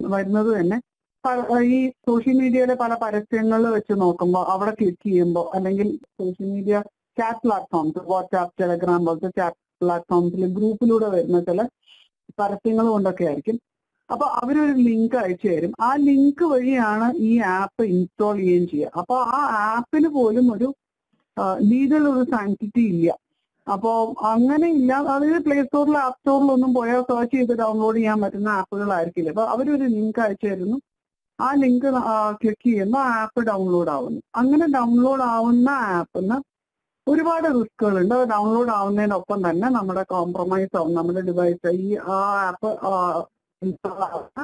വരുന്നത് തന്നെ പ- ഈ സോഷ്യൽ മീഡിയയിലെ പല പരസ്യങ്ങൾ വെച്ച് നോക്കുമ്പോൾ അവിടെ ക്ലിക്ക് ചെയ്യുമ്പോൾ അല്ലെങ്കിൽ social media chat platforms WhatsApp Telegram പോലത്തെ ചാറ്റ് പ്ലാറ്റ്ഫോംസിൽ ഗ്രൂപ്പിലൂടെ വരുന്ന ചില പരസ്യങ്ങൾ കൊണ്ടൊക്കെ ആയിരിക്കും അപ്പൊ അവരൊരു ലിങ്ക് അയച്ചു തരും ആ ലിങ്ക് വഴിയാണ് ഈ ആപ്പ് ഇൻസ്റ്റാൾ ചെയ്യുകയും ചെയ്യുക അപ്പൊ ആ ആപ്പിന് പോലും ഒരു ലീഗൽ ഒരു സാങ്ക്ടിറ്റി ഇല്ല അപ്പോ അങ്ങനെ ഇല്ല അതായത് പ്ലേ സ്റ്റോറിൽ ആപ്പ് സ്റ്റോറിലൊന്നും പോയാൽ സെർച്ച് ചെയ്ത് ഡൗൺലോഡ് ചെയ്യാൻ പറ്റുന്ന ആപ്പുകളായിരിക്കില്ല അപ്പൊ അവരൊരു ലിങ്ക് അയച്ചു തരുന്നു ആ ലിങ്ക് ക്ലിക്ക് ചെയ്യുമ്പോൾ ആ ആപ്പ് ഡൗൺലോഡ് ആവുന്നു അങ്ങനെ ഡൗൺലോഡ് ആവുന്ന ആപ്പിന് ഒരുപാട് റിസ്കുകളുണ്ട് ഡൗൺലോഡ് ആവുന്നതിനൊപ്പം തന്നെ നമ്മുടെ കോംപ്രമൈസ് ആവും നമ്മുടെ ഡിവൈസ് ഈ ആ ആപ്പ് ഇൻസ്റ്റാൾ ആവുന്ന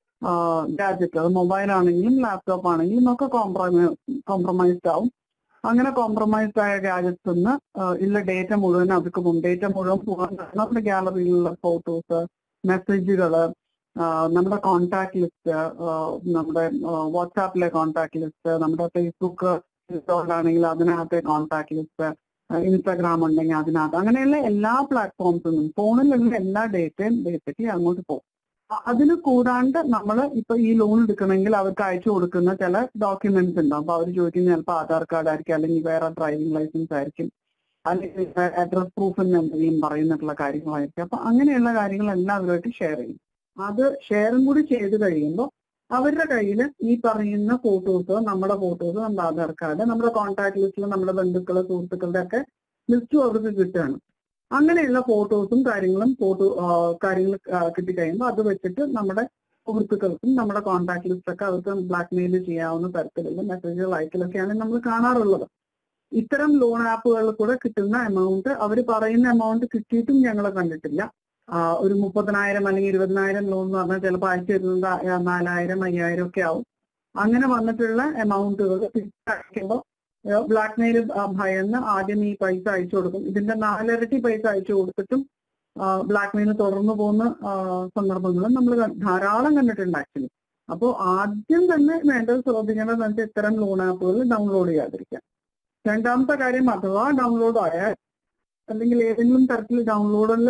ഗാജറ്റ് അത് മൊബൈൽ ആണെങ്കിലും ലാപ്ടോപ്പ് ആണെങ്കിലും ഒക്കെ കോംപ്രമൈ കോംപ്രമൈസ്ഡ് ആവും അങ്ങനെ കോംപ്രമൈസ്ഡ് ആയ ഗാജറ്റ്സ് നിന്ന് ഉള്ള ഡേറ്റ മുഴുവൻ അവർക്ക് പോകും ഡേറ്റ മുഴുവൻ പോകാൻ കാരണം നമ്മുടെ ഗാലറിയിലുള്ള ഫോട്ടോസ് മെസ്സേജുകള് നമ്മുടെ കോണ്ടാക്ട് ലിസ്റ്റ് നമ്മുടെ വാട്സാപ്പിലെ കോണ്ടാക്ട് ലിസ്റ്റ് നമ്മുടെ ഫേസ്ബുക്ക് ഇൻസ്റ്റാൾഡ് ആണെങ്കിൽ അതിനകത്തെ കോണ്ടാക്ട് ലിസ്റ്റ് ഇൻസ്റ്റാഗ്രാം ഉണ്ടെങ്കിൽ അതിനകത്ത് അങ്ങനെയുള്ള എല്ലാ പ്ലാറ്റ്ഫോംസിൽ നിന്നും ഫോണിലുള്ള എല്ലാ ഡേറ്റയും ബേസിക്കലി അങ്ങോട്ട് പോകും അ- അതിന് കൂടാണ്ട് നമ്മൾ ഇപ്പൊ ഈ ലോൺ എടുക്കണമെങ്കിൽ അവർക്ക് അയച്ചു കൊടുക്കുന്ന ചില ഡോക്യുമെന്റ്സ് ഉണ്ടാവും അപ്പൊ അവർ ചോദിക്കുന്ന ചിലപ്പോൾ ആധാർ കാർഡ് ആയിരിക്കും അല്ലെങ്കിൽ വേറെ ഡ്രൈവിംഗ് ലൈസൻസ് ആയിരിക്കും അല്ലെങ്കിൽ അഡ്രസ് പ്രൂഫ് എന്ന് എന്തെങ്കിലും പറയുന്നിട്ടുള്ള കാര്യങ്ങളായിരിക്കും അപ്പൊ അങ്ങനെയുള്ള കാര്യങ്ങളെല്ലാം അവരുമായിട്ട് ഷെയർ ചെയ്യും അത് ഷെയറും കൂടി ചെയ്ത് കഴിയുമ്പോൾ അവരുടെ കയ്യിൽ ഈ പറയുന്ന ഫോട്ടോസ് നമ്മുടെ ഫോട്ടോസ് നമ്മുടെ ആധാർ കാർഡ് നമ്മുടെ കോൺടാക്ട് ലിസ്റ്റിൽ നമ്മുടെ ബന്ധുക്കള് സുഹൃത്തുക്കളുടെ ഒക്കെ ലിസ്റ്റും അവർക്ക് കിട്ടുകയാണ് അങ്ങനെയുള്ള ഫോട്ടോസും കാര്യങ്ങളും ഫോട്ടോ കാര്യങ്ങൾ കിട്ടിക്കഴിയുമ്പോൾ അത് വെച്ചിട്ട് നമ്മുടെ സുഹൃത്തുക്കൾക്കും നമ്മുടെ കോൺടാക്ട് ലിസ്റ്റൊക്കെ അവർക്ക് ബ്ലാക്ക് മെയിൽ ചെയ്യാവുന്ന തരത്തിലുള്ള മെസ്സേജുകൾ അയക്കലൊക്കെയാണ് നമ്മൾ കാണാറുള്ളത് ഇത്തരം ലോൺ ആപ്പുകളിൽ കൂടെ കിട്ടുന്ന എമൗണ്ട് അവർ പറയുന്ന എമൗണ്ട് കിട്ടിയിട്ടും ഞങ്ങൾ കണ്ടിട്ടില്ല ആ, ഒരു മുപ്പതിനായിരം അല്ലെങ്കിൽ ഇരുപതിനായിരം ലോൺ എന്ന് പറഞ്ഞാൽ ചിലപ്പോൾ അയച്ചു തരുന്നത് ആ- നാലായിരം അയ്യായിരം ഒക്കെ ആവും അങ്ങനെ വന്നിട്ടുള്ള എമൗണ്ടുകൾ തിരിച്ചയക്കുമ്പോൾ ബ്ലാക്ക് മെയിൽ ഭയന്ന് ആദ്യം ഈ പൈസ അയച്ചു കൊടുക്കും ഇതിന്റെ നാലിരട്ടി പൈസ അയച്ചു കൊടുത്തിട്ടും ബ്ലാക്ക് മെയിൽ തുടർന്നു പോകുന്ന ആ, സന്ദർഭങ്ങളും നമ്മൾ ധാരാളം കണ്ടിട്ടുണ്ട് ആക്ച്വലി അപ്പോൾ ആദ്യം തന്നെ വേണ്ടത് ശ്രദ്ധിക്കേണ്ടത് വെച്ചാൽ ഇത്തരം ലോൺ ആപ്പുകൾ ഡൗൺലോഡ് ചെയ്യാതിരിക്കാം രണ്ടാമത്തെ കാര്യം അഥവാ ഡൗൺലോഡ് ആയാൽ അല്ലെങ്കിൽ ഏതെങ്കിലും തരത്തിൽ ഡൗൺലോഡിൽ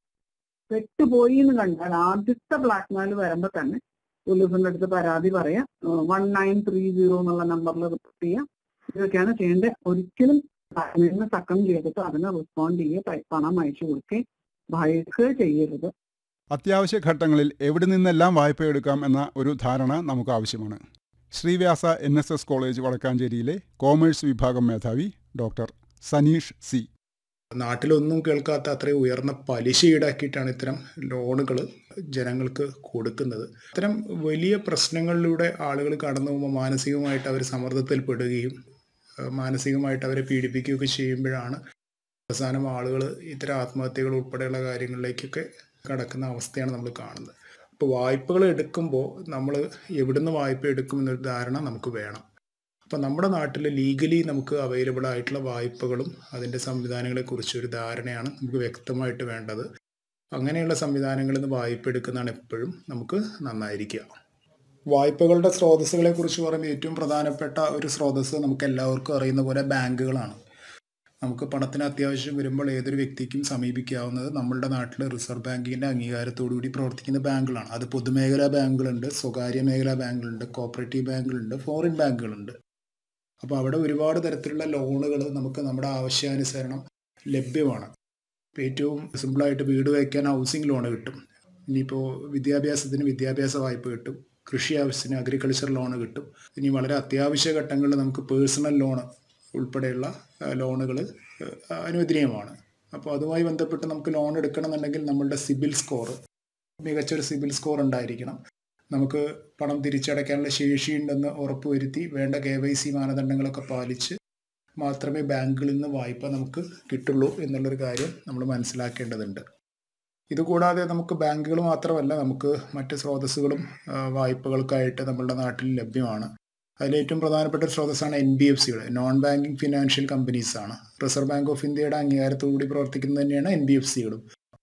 പെട്ടുപോയി എന്ന് കണ്ടാൽ ആദ്യത്തെ ബ്ലാക്ക് മെയിൽ വരുമ്പോൾ തന്നെ പോലീസിന്റെ അടുത്ത് പരാതി പറയാം വൺ നയൻ ത്രീ സീറോ എന്നുള്ള നമ്പറിൽ റിപ്പോർട്ട് ചെയ്യാം ഇതൊക്കെയാണ് ചെയ്യേണ്ടത് ഒരിക്കലും ബ്ലാക്ക് മെയിലിനെ സക്കം ചെയ്തിട്ട് അതിനെ റെസ്പോണ്ട് ചെയ്യുക പൈ- പണം അയച്ചു കൊടുക്കുകയും ഭയക്കുക ചെയ്യരുത് അത്യാവശ്യ ഘട്ടങ്ങളിൽ എവിടെ നിന്നെല്ലാം വായ്പയെടുക്കാം എന്ന ഒരു ധാരണ നമുക്ക് ആവശ്യമാണ് Sreevyasa N S S college വടക്കാഞ്ചേരിയിലെ കോമേഴ്സ് വിഭാഗം മേധാവി ഡോക്ടർ സനീഷ് സി നാട്ടിലൊന്നും കേൾക്കാത്ത അത്രയും ഉയർന്ന പലിശ ഈടാക്കിയിട്ടാണ് ഇത്തരം ലോണുകൾ ജനങ്ങൾക്ക് കൊടുക്കുന്നത് ഇത്തരം വലിയ പ്രശ്നങ്ങളിലൂടെ ആളുകൾ കടന്നു പോകുമ്പോൾ മാനസികമായിട്ട് അവർ സമ്മർദ്ദത്തിൽപ്പെടുകയും ഏഹ് മാനസികമായിട്ട് അവരെ പീഡിപ്പിക്കുകയൊക്കെ ചെയ്യുമ്പോഴാണ് അവസാനം ആളുകൾ ഇത്തരം ആത്മഹത്യകൾ ഉൾപ്പെടെയുള്ള കാര്യങ്ങളിലേക്കൊക്കെ കടക്കുന്ന അവസ്ഥയാണ് നമ്മൾ കാണുന്നത് അപ്പോൾ വായ്പകൾ എടുക്കുമ്പോൾ നമ്മൾ എവിടുന്ന് വായ്പ എടുക്കുമെന്നൊരു ധാരണ നമുക്ക് വേണം അപ്പോൾ നമ്മുടെ നാട്ടിൽ ലീഗലി നമുക്ക് അവൈലബിൾ ആയിട്ടുള്ള വായ്പകളും അതിൻ്റെ സംവിധാനങ്ങളെക്കുറിച്ച് ഒരു ധാരണയാണ് നമുക്ക് വ്യക്തമായിട്ട് വേണ്ടത് അങ്ങനെയുള്ള സംവിധാനങ്ങളിൽ നിന്ന് വായ്പ എടുക്കുന്നതാണ് എപ്പോഴും നമുക്ക് നന്നായിരിക്കുക വായ്പകളുടെ സ്രോതസ്സുകളെ കുറിച്ച് പറയുമ്പോൾ ഏറ്റവും പ്രധാനപ്പെട്ട ഒരു സ്രോതസ്സ് നമുക്ക് എല്ലാവർക്കും അറിയുന്ന പോലെ ബാങ്കുകളാണ് നമുക്ക് പണത്തിന് അത്യാവശ്യം വരുമ്പോൾ ഏതൊരു വ്യക്തിക്കും സമീപിക്കാവുന്നത് നമ്മളുടെ നാട്ടിൽ റിസർവ് ബാങ്കിൻ്റെ അംഗീകാരത്തോടുകൂടി പ്രവർത്തിക്കുന്ന ബാങ്കുകളാണ് അത് പൊതുമേഖലാ ബാങ്കുകളുണ്ട് സ്വകാര്യ മേഖലാ ബാങ്കുകളുണ്ട് കോപ്പറേറ്റീവ് ബാങ്കുകളുണ്ട് ഫോറിൻ ബാങ്കുകളുണ്ട് അപ്പോൾ അവിടെ ഒരുപാട് തരത്തിലുള്ള ലോണുകൾ നമുക്ക് നമ്മുടെ ആവശ്യാനുസരണം ലഭ്യമാണ് ഇപ്പോൾ ഏറ്റവും സിമ്പിളായിട്ട് വീട് വയ്ക്കാൻ ഹൗസിംഗ് ലോൺ കിട്ടും ഇനിയിപ്പോൾ വിദ്യാഭ്യാസത്തിന് വിദ്യാഭ്യാസ വായ്പ കിട്ടും കൃഷി ആവശ്യത്തിന് അഗ്രികൾച്ചർ ലോൺ കിട്ടും ഇനി വളരെ അത്യാവശ്യ ഘട്ടങ്ങളിൽ നമുക്ക് പേഴ്സണൽ ലോൺ ഉൾപ്പെടെയുള്ള ലോണുകൾ അനുവദനീയമാണ് അപ്പോൾ അതുമായി ബന്ധപ്പെട്ട് നമുക്ക് ലോൺ എടുക്കണമെന്നുണ്ടെങ്കിൽ നമ്മളുടെ സിബിൽ സ്കോർ മികച്ചൊരു സിബിൽ സ്കോർ ഉണ്ടായിരിക്കണം നമുക്ക് പണം തിരിച്ചടയ്ക്കാനുള്ള ശേഷിയുണ്ടെന്ന് ഉറപ്പുവരുത്തി വേണ്ട കെ വൈ സി മാനദണ്ഡങ്ങളൊക്കെ പാലിച്ച് മാത്രമേ ബാങ്കുകളിൽ നിന്ന് വായ്പ നമുക്ക് കിട്ടുള്ളൂ എന്നുള്ളൊരു കാര്യം നമ്മൾ മനസ്സിലാക്കേണ്ടതുണ്ട് ഇതുകൂടാതെ നമുക്ക് ബാങ്കുകൾ മാത്രമല്ല നമുക്ക് മറ്റ് സ്രോതസ്സുകളും ആ, വായ്പകൾക്കായിട്ട് നമ്മളുടെ നാട്ടിൽ ലഭ്യമാണ് അതിൽ ഏറ്റവും പ്രധാനപ്പെട്ട ഒരു സ്രോതസ്സാണ് എൻ ബി എഫ് സികൾ നോൺ ബാങ്കിങ് ഫിനാൻഷ്യൽ കമ്പനീസ് ആണ് റിസർവ് ബാങ്ക് ഓഫ് ഇന്ത്യയുടെ അംഗീകാരത്തോടുകൂടി പ്രവർത്തിക്കുന്നത് തന്നെയാണ് എൻ ബി എഫ് സികളും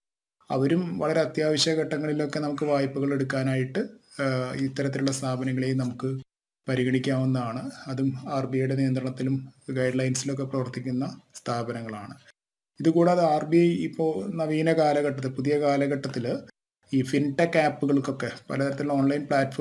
അവരും വളരെ അത്യാവശ്യ ഘട്ടങ്ങളിലൊക്കെ നമുക്ക് വായ്പകൾ എടുക്കാനായിട്ട് ആ, ഇത്തരത്തിലുള്ള സ്ഥാപനങ്ങളെയും നമുക്ക് പരിഗണിക്കാവുന്നതാണ് അതും ആർ ബി ഐയുടെ നിയന്ത്രണത്തിലും ഗൈഡ് ലൈൻസിലൊക്കെ പ്രവർത്തിക്കുന്ന സ്ഥാപനങ്ങളാണ് ഇതുകൂടാതെ ആർ ബി ഐ ഇപ്പോൾ നവീന കാലഘട്ടത്തിൽ പുതിയ കാലഘട്ടത്തിൽ ഈ ഫിൻടെക് ആപ്പുകൾക്കൊക്കെ പലതരത്തിലുള്ള ഓൺലൈൻ പ്ലാറ്റ്ഫോം